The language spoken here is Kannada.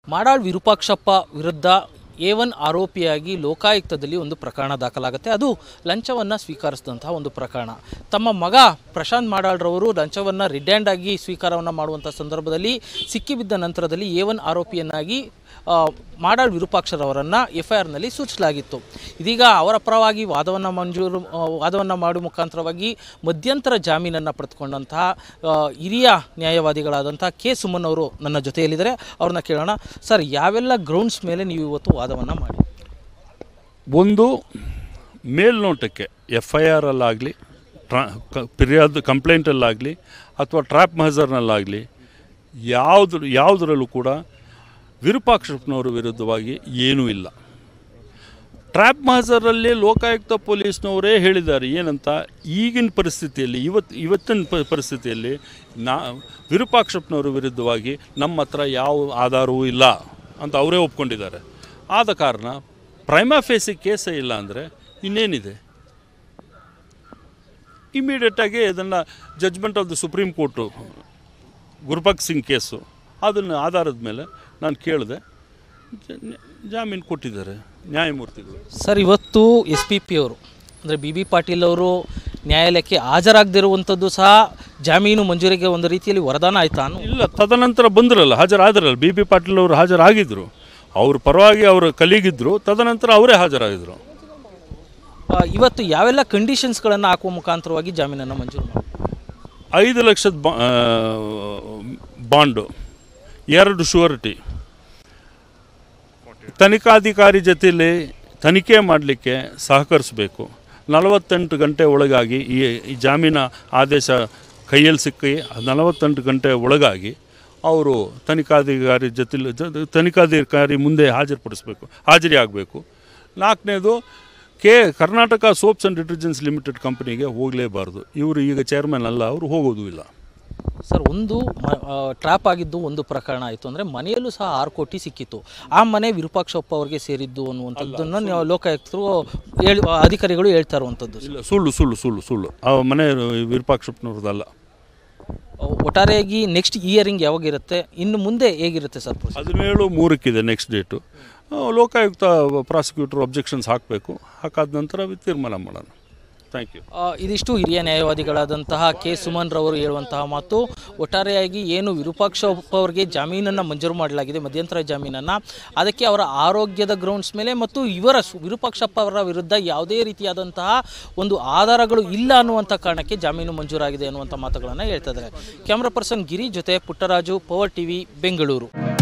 ಮಾಡಾಳ್ ವಿರೂಪಾಕ್ಷಪ್ಪ ವಿರುದ್ಧ ಎ ಒನ್ ಆರೋಪಿಯಾಗಿ ಲೋಕಾಯುಕ್ತದಲ್ಲಿ ಒಂದು ಪ್ರಕರಣ ದಾಖಲಾಗುತ್ತೆ ಅದು ಲಂಚವನ್ನು ಸ್ವೀಕರಿಸಿದಂತಹ ಒಂದು ಪ್ರಕರಣ ತಮ್ಮ ಮಗ ಪ್ರಶಾಂತ್ ಮಾಡಾಳ್ರವರು ಲಂಚವನ್ನು ರಿಡ್ಯಾಂಡ್ ಆಗಿ ಸ್ವೀಕಾರವನ್ನು ಮಾಡುವಂಥ ಸಂದರ್ಭದಲ್ಲಿ ಸಿಕ್ಕಿಬಿದ್ದ ನಂತರದಲ್ಲಿ ಎ ಒನ್ ಆರೋಪಿಯನ್ನಾಗಿ ಆ, ಮಾಡಾಳ್ ವಿರೂಪಾಕ್ಷರವರನ್ನು ಎಫ್ ಐ ಆರ್ನಲ್ಲಿ ಸೂಚಿಸಲಾಗಿತ್ತು ಇದೀಗ ಅವರ ಪರವಾಗಿ ವಾದವನ್ನು ಮಂಜೂರು ಆ, ವಾದವನ್ನು ಮಾಡುವ ಮುಖಾಂತರವಾಗಿ ಮಧ್ಯಂತರ ಜಾಮೀನನ್ನು ಪಡೆದುಕೊಂಡಂತಹ ಆ, ಹಿರಿಯ ನ್ಯಾಯವಾದಿಗಳಾದಂಥ ಕೆ ಸುಮನ್ ಅವರು ನನ್ನ ಜೊತೆಯಲ್ಲಿದ್ದಾರೆ ಅವ್ರನ್ನ ಕೇಳೋಣ ಸರ್ ಯಾವೆಲ್ಲ ಗ್ರೌಂಡ್ಸ್ ಮೇಲೆ ನೀವು ಇವತ್ತು ವಾದವನ್ನು ಮಾಡಿ ಒಂದು ಮೇಲ್ನೋಟಕ್ಕೆ ಎಫ್ ಐ ಆರಲ್ಲಾಗಲಿ ಟ್ರಾ ಫಿರ್ಯಾದ್ ಕಂಪ್ಲೇಂಟಲ್ಲಾಗಲಿ ಅಥವಾ ಟ್ರ್ಯಾಪ್ ಮಹಜರ್ನಲ್ಲಾಗಲಿ ಯಾವ್ದು ಯಾವುದರಲ್ಲೂ ಕೂಡ ವಿರೂಪಾಕ್ಷಪ್ಪನವರ ವಿರುದ್ಧವಾಗಿ ಏನೂ ಇಲ್ಲ ಟ್ರ್ಯಾಪ್ ಮಹಜರಲ್ಲಿ ಲೋಕಾಯುಕ್ತ ಪೊಲೀಸ್ನವರೇ ಹೇಳಿದ್ದಾರೆ ಏನಂತ ಈಗಿನ ಪರಿಸ್ಥಿತಿಯಲ್ಲಿ ಇವತ್ತು ಇವತ್ತಿನ ಪ ಪರಿಸ್ಥಿತಿಯಲ್ಲಿ ನಾ ವಿರೂಪಾಕ್ಷಪ್ಪನವರ ವಿರುದ್ಧವಾಗಿ ನಮ್ಮ ಹತ್ರ ಯಾವ ಆಧಾರವೂ ಇಲ್ಲ ಅಂತ ಅವರೇ ಒಪ್ಕೊಂಡಿದ್ದಾರೆ ಆದ ಕಾರಣ ಪ್ರೈಮಾ ಫೇಸಿ ಕೇಸೇ ಇಲ್ಲ ಅಂದರೆ ಇನ್ನೇನಿದೆ ಇಮಿಡಿಯೇಟಾಗಿ ಇದನ್ನು judgment of the supreme court Gurbaksh Singh case ಅದನ್ನು ಆಧಾರದ ಮೇಲೆ ನಾನು ಕೇಳಿದೆ ಜ- ಜಾಮೀನು ಕೊಟ್ಟಿದ್ದಾರೆ ನ್ಯಾಯಮೂರ್ತಿಗಳು ಸರ್ ಇವತ್ತು ಎಸ್ ಪಿ ಪಿ ಅವರು ಅಂದರೆ ಬಿ ಬಿ ಪಾಟೀಲ್ ಅವರು ನ್ಯಾಯಾಲಯಕ್ಕೆ ಹಾಜರಾಗದಿರುವಂಥದ್ದು ಸಹ ಜಾಮೀನು ಮಂಜೂರಿಗೆ ಒಂದು ರೀತಿಯಲ್ಲಿ ವರದಾನ ಆಯ್ತಾ ಅನ್ನೋ ಇಲ್ಲ ತದನಂತರ ಬಂದ್ರಲ್ಲ ಹಾಜರಾದ್ರಲ್ಲ ಬಿ ಬಿ ಪಾಟೀಲ್ ಅವರು ಹಾಜರಾಗಿದ್ದರು ಅವ್ರ ಪರವಾಗಿ ಅವರು ಕಲೀಗಿದ್ರು ತದನಂತರ ಅವರೇ ಹಾಜರಾಗಿದ್ದರು ಆ, ಇವತ್ತು ಯಾವೆಲ್ಲ ಕಂಡೀಷನ್ಸ್ಗಳನ್ನು ಹಾಕುವ ಮುಖಾಂತರವಾಗಿ ಜಾಮೀನನ್ನು ಮಂಜೂರು ಮಾಡಿ ಐದು ಲಕ್ಷದ ಬಾ ಆ, ಬಾಂಡು ಎರಡು ಶೂರಿಟಿ ತನಿಖಾಧಿಕಾರಿ ಜೊತೆಯಲ್ಲಿ ತನಿಖೆ ಮಾಡಲಿಕ್ಕೆ ಸಹಕರಿಸಬೇಕು ನಲವತ್ತೆಂಟು ಗಂಟೆ ಒಳಗಾಗಿ ಈ ಈ ಜಾಮೀನ ಆದೇಶ ಕೈಯಲ್ಲಿ ಸಿಕ್ಕಿ ನಲವತ್ತೆಂಟು ಗಂಟೆ ಒಳಗಾಗಿ ಅವರು ತನಿಖಾಧಿಕಾರಿ ಜೊತೆಲಿ ಜ- ತನಿಖಾಧಿಕಾರಿ ಮುಂದೆ ಹಾಜರುಪಡಿಸಬೇಕು ಹಾಜರಿ ಆಗಬೇಕು ನಾಲ್ಕನೇದು K Karnataka soaps and detergents limited ಕಂಪನಿಗೆ ಹೋಗಲೇಬಾರ್ದು ಇವರು ಈಗ ಚೇರ್ಮನ್ ಅಲ್ಲ ಅವರು ಹೋಗೋದು ಇಲ್ಲ ಸರ್ ಒಂದು ಟ್ರ್ಯಾಪ್ ಆಗಿದ್ದು ಒಂದು ಪ್ರಕರಣ ಆಯಿತು ಅಂದರೆ ಮನೆಯಲ್ಲೂ ಸಹ ಆರು ಕೋಟಿ ಸಿಕ್ಕಿತ್ತು ಆ ಮನೆ ವಿರೂಪಾಕ್ಷಪ್ಪ ಅವರಿಗೆ ಸೇರಿದ್ದು ಅನ್ನುವಂಥದ್ದನ್ನು ನೀವು ಲೋಕಾಯುಕ್ತರು ಹೇಳಿ ಅಧಿಕಾರಿಗಳು ಹೇಳ್ತಾ ಇರುವಂಥದ್ದು ಇಲ್ಲ ಸುಳ್ಳು ಸುಳ್ಳು ಸುಳ್ಳು ಸುಳ್ಳು ಆ ಮನೆ ವಿರೂಪಾಕ್ಷಪ್ಪನವ್ರದ್ದಲ್ಲ ಒಟ್ಟಾರೆಯಾಗಿ ನೆಕ್ಸ್ಟ್ ಇಯರಿಂಗ್ ಯಾವಾಗಿರುತ್ತೆ ಇನ್ನು ಮುಂದೆ ಹೇಗಿರುತ್ತೆ ಸರ್ procedure? ಹದಿನೇಳು ಮೂರಕ್ಕಿದೆ next date Lokayukta prosecutor objections ಹಾಕಬೇಕು ಹಾಕಾದ ನಂತರ ತೀರ್ಮಾನ ಮಾಡೋಣ ಥ್ಯಾಂಕ್ ಯು ಆ, ಇದಿಷ್ಟು ಹಿರಿಯ ನ್ಯಾಯವಾದಿಗಳಾದಂತಹ ಕೆ ಸುಮನ್ ರವರು ಹೇಳುವಂತಹ ಮಾತು ಒಟ್ಟಾರೆಯಾಗಿ ಏನು ವಿರೂಪಾಕ್ಷಪ್ಪ ಅವರಿಗೆ ಜಾಮೀನನ್ನು ಮಂಜೂರು ಮಾಡಲಾಗಿದೆ ಮಧ್ಯಂತರ ಜಾಮೀನನ್ನು ಅದಕ್ಕೆ ಅವರ ಆರೋಗ್ಯದ ಗ್ರೌಂಡ್ಸ್ ಮೇಲೆ ಮತ್ತು ಇವರ ಸು- ವಿರೂಪಾಕ್ಷಪ್ಪ ಅವರ ವಿರುದ್ಧ ಯಾವುದೇ ರೀತಿಯಾದಂತಹ ಒಂದು ಆಧಾರಗಳು ಇಲ್ಲ ಅನ್ನುವಂಥ ಕಾರಣಕ್ಕೆ ಜಾಮೀನು ಮಂಜೂರಾಗಿದೆ ಅನ್ನುವಂಥ ಮಾತುಗಳನ್ನು ಹೇಳ್ತಾ ಇದ್ದಾರೆ ಕ್ಯಾಮ್ರಾ ಪರ್ಸನ್ ಗಿರಿ ಜೊತೆ ಪುಟ್ಟರಾಜು ಪವರ್ ಟಿವಿ ಬೆಂಗಳೂರು